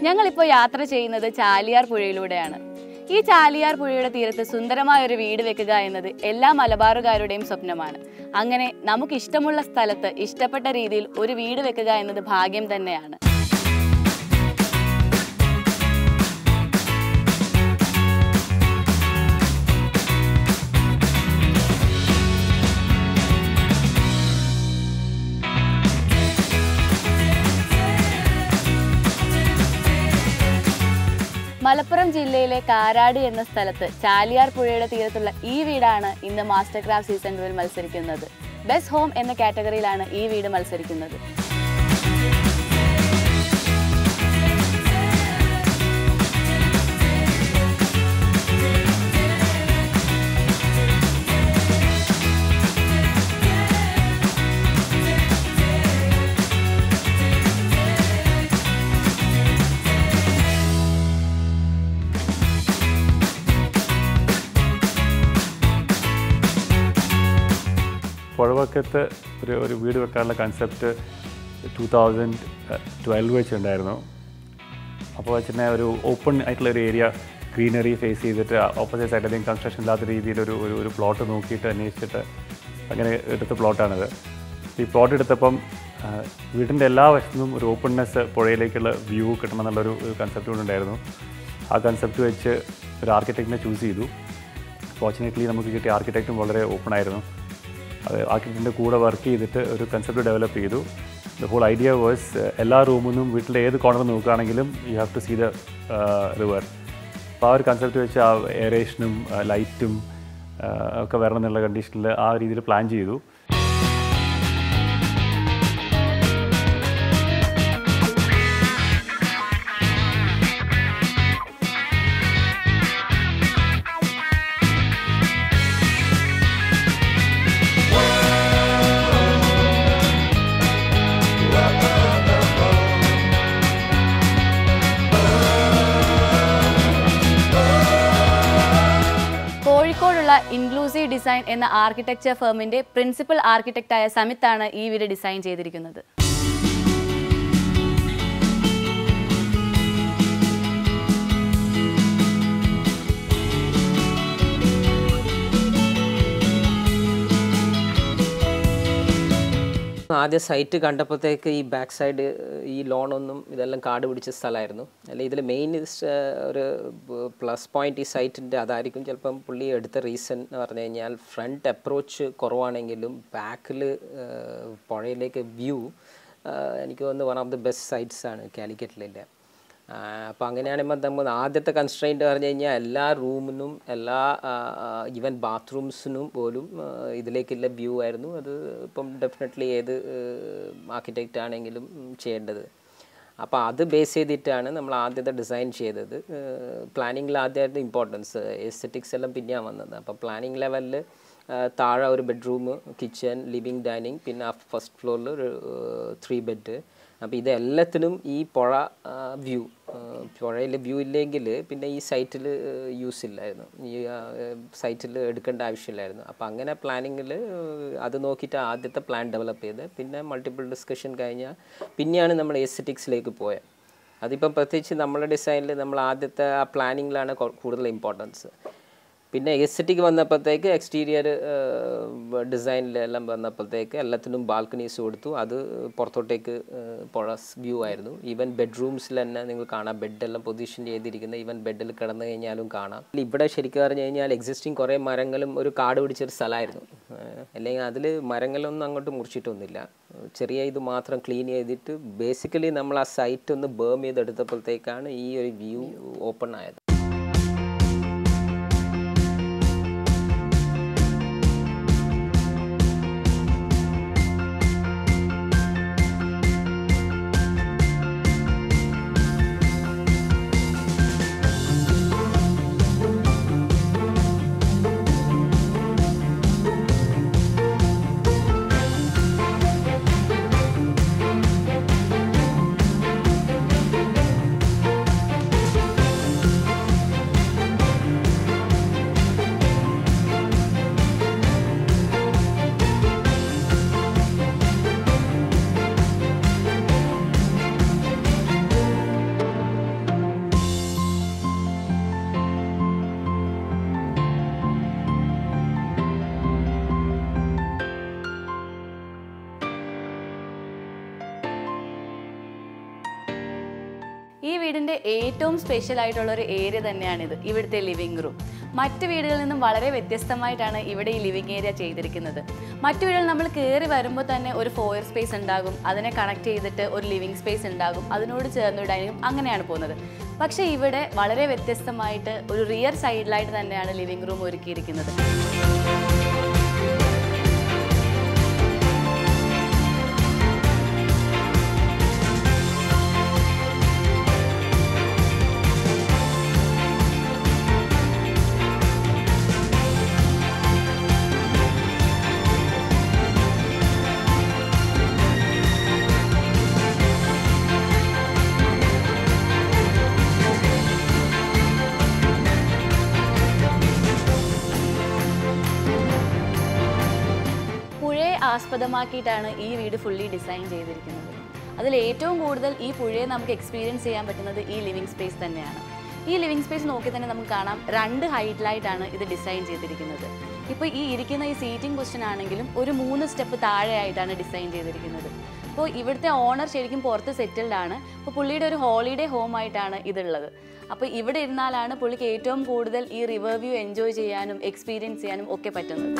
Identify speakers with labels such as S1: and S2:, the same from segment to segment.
S1: ഞങ്ങളിപ്പോൾ യാത്ര ചെയ്യുന്നത് ചാലിയാർ പുഴയിലൂടെയാണ് ഈ ചാലിയാർ പുഴയുടെ തീരത്ത് സുന്ദരമായ ഒരു വീട് വെക്കുക എന്നത് എല്ലാ മലബാറുകാരുടെയും സ്വപ്നമാണ് അങ്ങനെ നമുക്ക് ഇഷ്ടമുള്ള സ്ഥലത്ത് ഇഷ്ടപ്പെട്ട രീതിയിൽ ഒരു വീട് വെക്കുക എന്നത് ഭാഗ്യം തന്നെയാണ് മലപ്പുറം ജില്ലയിലെ കാരാട് എന്ന സ്ഥലത്ത് ചാലിയാർ പുഴയുടെ തീരത്തുള്ള ഈ വീടാണ് ഇന്ന് മാസ്റ്റർ ക്രാഫ്റ്റ് സീസൺ ടൂവിൽ മത്സരിക്കുന്നത് ബെസ്റ്റ് ഹോം എന്ന കാറ്റഗറിയിലാണ് ഈ വീട് മത്സരിക്കുന്നത്
S2: പുഴവക്കത്ത് ഒരു ഒരു വീട് വെക്കാനുള്ള കൺസെപ്റ്റ് ടൂ തൗസൻഡ് ട്വൽവ് വെച്ചുണ്ടായിരുന്നു അപ്പോൾ വെച്ചിട്ടുണ്ടെ ഒരു ഓപ്പൺ ആയിട്ടുള്ള ഒരു ഏരിയ ഗ്രീനറി ഫേസ് ചെയ്തിട്ട് ഓപ്പോസിറ്റ് സൈഡ് അല്ലെങ്കിൽ കൺസ്ട്രക്ഷൻ ഇല്ലാത്ത രീതിയിൽ ഒരു ഒരു ഒരു പ്ലോട്ട് നോക്കിയിട്ട് അന്വേഷിച്ചിട്ട് അങ്ങനെ എടുത്ത പ്ലോട്ടാണിത് ഈ പ്ലോട്ട് എടുത്തപ്പം ആ, വീടിൻ്റെ എല്ലാ വശത്തുനിന്നും ഒരു ഓപ്പൺനെസ് പുഴയിലേക്കുള്ള വ്യൂ കിട്ടണം എന്നുള്ളൊരു ഒരു കൺസെപ്റ്റ് കൊണ്ടുണ്ടായിരുന്നു ആ കൺസെപ്റ്റ് വെച്ച് ഒരു ആർക്കിടെക്റ്റിനെ ചൂസ് ചെയ്തു ഫോർച്ചുനേറ്റ്ലി നമുക്ക് കിട്ടിയ ആർക്കിടെക്റ്റും വളരെ ഓപ്പൺ ആയിരുന്നു അത് ആർക്കിടെക്റ്റിൻ്റെ കൂടെ വർക്ക് ചെയ്തിട്ട് ഒരു കൺസെപ്റ്റ് ഡെവലപ്പ് ചെയ്തു ദ ഹോൾ ഐഡിയ വേഴ്സ് എല്ലാ റൂമിൽ നിന്നും വീട്ടിലെ ഏത് കോർണർ നോക്കുകയാണെങ്കിലും you have to see the river അപ്പോൾ ആ ഒരു കൺസെപ്റ്റ് വെച്ച് ആ എയറേഷനും ലൈറ്റും ഒക്കെ വരണം എന്നുള്ള കണ്ടീഷനിൽ ആ രീതിയിൽ പ്ലാൻ ചെയ്തു
S1: കോഴിക്കോടുള്ള ഇൻക്ലൂസീവ് ഡിസൈൻ എന്ന ആർക്കിടെക്ചർ ഫേമിന്റെ പ്രിൻസിപ്പൽ ആർക്കിടെക്റ്റായ സമിത്താണ് ഈ വീട് ഡിസൈൻ ചെയ്തിരിക്കുന്നത്
S3: ആദ്യ സൈറ്റ് കണ്ടപ്പോഴത്തേക്ക് ഈ ബാക്ക് സൈഡ് ഈ ലോണൊന്നും ഇതെല്ലാം കാട് പിടിച്ച സ്ഥലമായിരുന്നു അല്ല ഇതിൽ മെയിൻ ഒരു പ്ലസ് പോയിന്റ് ഈ സൈറ്റിൻ്റെ അതായിരിക്കും ചിലപ്പം പുള്ളി എടുത്ത റീസൺ എന്ന് പറഞ്ഞു കഴിഞ്ഞാൽ ഫ്രണ്ട് അപ്രോച്ച് കുറവാണെങ്കിലും ബാക്കിൽ പുഴയിലേക്ക് വ്യൂ എനിക്ക് തോന്നുന്നു one of the best sites ആണ് കാലിക്കറ്റിലെ അപ്പോൾ അങ്ങനെയാണെങ്കിൽ നമ്മൾ ആദ്യത്തെ കൺസ്ട്രെയിൻറ്റ് പറഞ്ഞു കഴിഞ്ഞാൽ എല്ലാ റൂമിനും എല്ലാ ഈവൻ ബാത്റൂംസിനും പോലും ആ, ഇതിലേക്കുള്ള വ്യൂ ആയിരുന്നു അത് ഇപ്പം ഡെഫിനറ്റ്ലി ഏത് ആർക്കിടെക്റ്റ് ആണെങ്കിലും ഉം, ചെയ്യേണ്ടത് അപ്പോൾ അത് ബേസ് ചെയ്തിട്ടാണ് നമ്മൾ ആദ്യത്തെ ഡിസൈൻ ചെയ്തത് പ്ലാനിങ്ങിൽ ആദ്യമായിട്ട് ഇമ്പോർട്ടൻസ് എസ്തെറ്റിക്സ് എല്ലാം പിന്നെയാണ് വന്നത് അപ്പോൾ പ്ലാനിങ് ലെവലിൽ താഴെ ഒരു ബെഡ്റൂം കിച്ചൺ ലിവിങ് ഡൈനിങ് പിന്നെ ഫസ്റ്റ് ഫ്ലോറിൽ ഒരു ത്രീ ബെഡ് അപ്പോൾ ഇതെല്ലാത്തിനും ഈ പുഴ വ്യൂ പുഴയിൽ വ്യൂ ഇല്ലെങ്കിൽ പിന്നെ ഈ സൈറ്റിൽ യൂസ് ഇല്ലായിരുന്നു ഈ സൈറ്റിൽ എടുക്കേണ്ട ആവശ്യമില്ലായിരുന്നു അപ്പോൾ അങ്ങനെ പ്ലാനിങ്ങിൽ അത് നോക്കിയിട്ട് ആദ്യത്തെ പ്ലാൻ ഡെവലപ്പ് ചെയ്ത് പിന്നെ മൾട്ടിപ്പിൾ ഡിസ്കഷൻ കഴിഞ്ഞാൽ പിന്നെയാണ് നമ്മൾ എസ്തെറ്റിക്സിലേക്ക് പോയത് അതിപ്പം പ്രത്യേകിച്ച് നമ്മുടെ ഡിസൈനിൽ നമ്മൾ ആദ്യത്തെ ആ പ്ലാനിങ്ങിലാണ് കൂടുതൽ ഇമ്പോർട്ടൻസ് പിന്നെ എസ്തെറ്റിക് വന്നപ്പോഴത്തേക്ക് എക്സ്റ്റീരിയർ ഡിസൈനിലെല്ലാം വന്നപ്പോഴത്തേക്ക് എല്ലാത്തിനും ബാൽക്കണീസ് കൊടുത്തു അത് പുറത്തോട്ടേക്ക് ഏഹ്, പുഴ വ്യൂ ആയിരുന്നു ഈവൻ ബെഡ്റൂംസിൽ തന്നെ നിങ്ങൾ കാണാം ബെഡെല്ലാം പൊസിഷൻ ചെയ്തിരിക്കുന്ന ഈവൻ ബെഡിൽ കിടന്നു കഴിഞ്ഞാലും കാണാം ഇവിടെ ശരിക്കും പറഞ്ഞു കഴിഞ്ഞാൽ എക്സിസ്റ്റിംഗ് കുറേ മരങ്ങളും ഒരു കാട് പിടിച്ചൊരു സ്ഥലമായിരുന്നു ഏഹ്, അല്ലെങ്കിൽ അതിൽ മരങ്ങളൊന്നും അങ്ങോട്ട് മുറിച്ചിട്ടൊന്നുമില്ല ചെറിയ ഇത് മാത്രം ക്ലീൻ ചെയ്തിട്ട് ബേസിക്കലി നമ്മൾ ആ സൈറ്റ് ഒന്ന് ബേം ചെയ്തെടുത്തപ്പോഴത്തേക്കാണ് ഈ ഒരു വ്യൂ ഓപ്പൺ ആയത്
S1: ഈ വീടിൻ്റെ ഏറ്റവും സ്പെഷ്യൽ ആയിട്ടുള്ള ഒരു ഏരിയ തന്നെയാണിത് ഇവിടുത്തെ ലിവിംഗ് റൂം മറ്റ് വീടുകളിൽ നിന്നും വളരെ വ്യത്യസ്തമായിട്ടാണ് ഇവിടെ ഈ ലിവിംഗ് ഏരിയ ചെയ്തിരിക്കുന്നത് മറ്റു വീടുകൾ നമ്മൾ കയറി വരുമ്പോൾ തന്നെ ഒരു ഫോയർ സ്പേസ് ഉണ്ടാകും അതിനെ കണക്ട് ചെയ്തിട്ട് ഒരു ലിവിംഗ് സ്പേസ് ഉണ്ടാകും അതിനോട് ചേർന്ന് ഡൈനിങ് അങ്ങനെയാണ് പോകുന്നത് പക്ഷേ ഇവിടെ വളരെ വ്യത്യസ്തമായിട്ട് ഒരു റിയർ സൈഡിലായിട്ട് തന്നെയാണ് ലിവിംഗ് റൂം ഒരുക്കിയിരിക്കുന്നത് പുഴയെ ആസ്പദമാക്കിയിട്ടാണ് ഈ വീട് ഫുള്ളി ഡിസൈൻ ചെയ്തിരിക്കുന്നത് അതിൽ ഏറ്റവും കൂടുതൽ ഈ പുഴയെ നമുക്ക് എക്സ്പീരിയൻസ് ചെയ്യാൻ പറ്റുന്നത് ഈ ലിവിങ് സ്പേസ് തന്നെയാണ് ഈ ലിവിങ് സ്പേസ് നോക്കി തന്നെ നമുക്ക് കാണാം രണ്ട് ഹൈറ്റിലായിട്ടാണ് ഇത് ഡിസൈൻ ചെയ്തിരിക്കുന്നത് ഇപ്പോൾ ഈ ഇരിക്കുന്ന ഈ സീറ്റിംഗ് പൊസിഷൻ ആണെങ്കിലും ഒരു മൂന്ന് സ്റ്റെപ്പ് താഴെയായിട്ടാണ് ഡിസൈൻ ചെയ്തിരിക്കുന്നത് അപ്പോൾ ഇവിടുത്തെ ഓണർ ശരിക്കും പുറത്ത് സെറ്റിൽഡ് ആണ് അപ്പോൾ പുള്ളിയുടെ ഒരു ഹോളിഡേ ഹോം ആയിട്ടാണ് ഇതുള്ളത് അപ്പോൾ ഇവിടെ ഇരുന്നാലാണ് പുള്ളിക്ക് ഏറ്റവും കൂടുതൽ ഈ റിവർ വ്യൂ എൻജോയ് ചെയ്യാനും എക്സ്പീരിയൻസ് ചെയ്യാനും ഒക്കെ പറ്റുന്നത്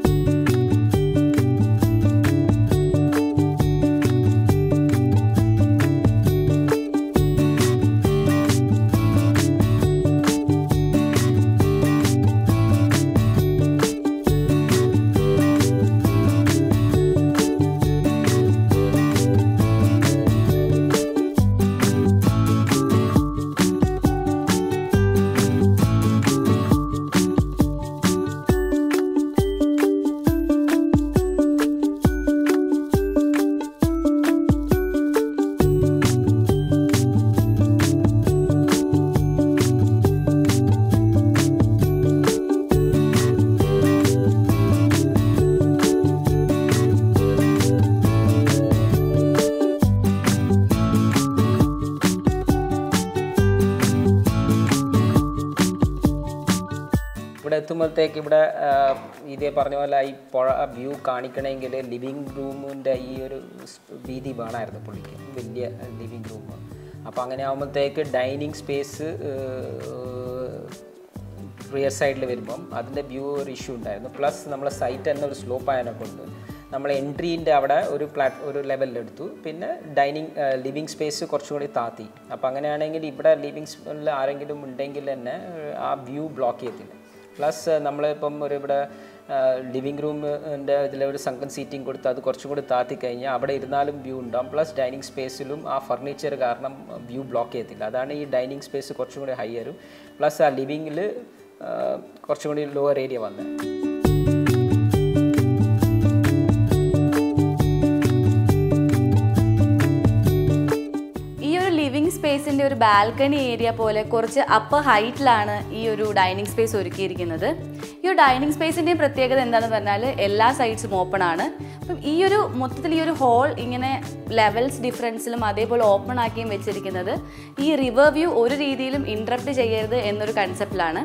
S3: ഇവിടെ എത്തുമ്പോഴത്തേക്ക് ഇവിടെ ആ, ഇതേ പറഞ്ഞ പോലെ ഈ പുഴ വ്യൂ കാണിക്കണമെങ്കിൽ ലിവിങ് റൂമിൻ്റെ ഈ ഒരു സ് വീതി വേണമായിരുന്നു പുള്ളിക്ക് വലിയ ലിവിങ് റൂം അപ്പോൾ അങ്ങനെ ആകുമ്പോഴത്തേക്ക് ഡൈനിങ് സ്പേസ് റിയർ സൈഡിൽ വരുമ്പം അതിൻ്റെ വ്യൂ ഒരു ഇഷ്യൂ ഉണ്ടായിരുന്നു പ്ലസ് നമ്മളെ സൈറ്റ് തന്നെ ഒരു സ്ലോപ്പ് ആയതിനെ കൊണ്ട് നമ്മൾ എൻട്രീൻ്റെ അവിടെ ഒരു പ്ലാറ്റ് ഒരു ലെവലിലെടുത്തു പിന്നെ ഡൈനിങ് ലിവിങ് സ്പേസ് കുറച്ചും കൂടി താത്തി അപ്പോൾ അങ്ങനെയാണെങ്കിൽ ഇവിടെ ലിവിങ് സ്പേസിൽ ആരെങ്കിലും ഉണ്ടെങ്കിൽ തന്നെ ഏഹ്, ആ വ്യൂ ബ്ലോക്ക് ചെയ്യത്തില്ല പ്ലസ് നമ്മളിപ്പം ഒരു ഇവിടെ ലിവിങ് റൂമിൻ്റെ ഇതിൽ ഒരു സംഘം സീറ്റിംഗ് കൊടുത്ത് അത് കുറച്ചും കൂടി താത്തി കഴിഞ്ഞാൽ അവിടെ ഇരുന്നാലും വ്യൂ ഉണ്ടാവും പ്ലസ് ഡൈനിങ് സ്പേസിലും ആ ഫർണിച്ചർ കാരണം വ്യൂ ബ്ലോക്ക് ചെയ്യത്തില്ല അതാണ് ഈ ഡൈനിങ് സ്പേസ് കുറച്ചും കൂടി ഹയറും പ്ലസ് ആ ലിവിങ്ങിൽ കുറച്ചും കൂടി ലോവർ ഏരിയ വന്നത്
S1: ഈ ഒരു ലിവിങ് സ്പേസിന്റെ ഒരു ബാൽക്കണി ഏരിയ പോലെ കുറച്ച് അപ്പർ ഹൈറ്റിലാണ് ഈ ഒരു ഡൈനിങ് സ്പേസ് ഒരുക്കിയിരിക്കുന്നത് ഈ ഒരു ഡൈനിങ് സ്പേസിന്റെ പ്രത്യേകത എന്താണെന്ന് പറഞ്ഞാൽ എല്ലാ സൈഡ്സും ഓപ്പൺ ആണ് അപ്പം ഈ ഒരു മൊത്തത്തിൽ ഈ ഒരു ഹോൾ ഇങ്ങനെ ലെവൽസ് ഡിഫറൻസിലും അതേപോലെ ഓപ്പൺ ആക്കിയും വെച്ചിരിക്കുന്നത് ഈ റിവർ വ്യൂ ഒരു രീതിയിലും ഇൻട്രപ്റ്റ് ചെയ്യരുത് എന്നൊരു കൺസെപ്റ്റിലാണ്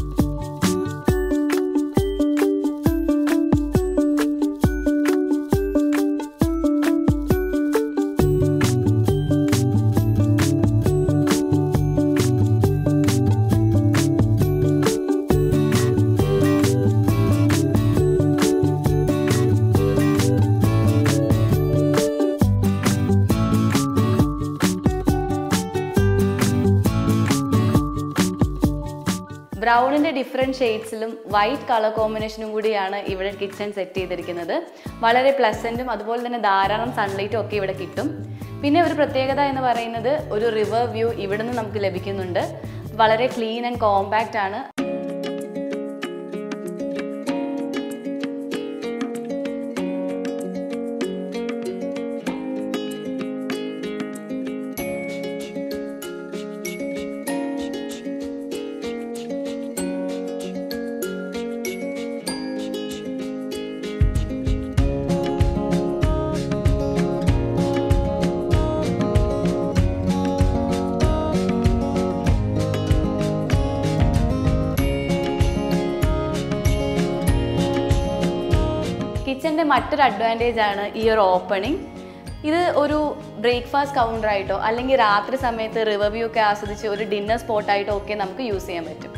S1: ബ്രൗണിന്റെ ഡിഫറെൻറ്റ് ഷെയ്ഡ്സിലും വൈറ്റ് കളർ കോമ്പിനേഷനും കൂടിയാണ് ഇവിടെ കിച്ചൺ സെറ്റ് ചെയ്തിരിക്കുന്നത് വളരെ പ്ലസൻറ്റും അതുപോലെ തന്നെ ധാരാളം സൺലൈറ്റും ഒക്കെ ഇവിടെ കിട്ടും പിന്നെ ഒരു പ്രത്യേകത എന്ന് പറയുന്നത് ഒരു റിവർ വ്യൂ ഇവിടുന്ന് നമുക്ക് ലഭിക്കുന്നുണ്ട് വളരെ ക്ലീൻ ആൻഡ് കോമ്പാക്റ്റ് ആണ് കിച്ചൻ്റെ മറ്റൊരു അഡ്വാൻറ്റേജ് ആണ് ഈ ഒരു ഓപ്പണിംഗ് ഇത് ഒരു ബ്രേക്ക്ഫാസ്റ്റ് കൗണ്ടറായിട്ടോ അല്ലെങ്കിൽ രാത്രി സമയത്ത് റിവർ വ്യൂ ഒക്കെ ആസ്വദിച്ച് ഒരു ഡിന്നർ സ്പോട്ടായിട്ടോ ഒക്കെ നമുക്ക് യൂസ് ചെയ്യാൻ പറ്റും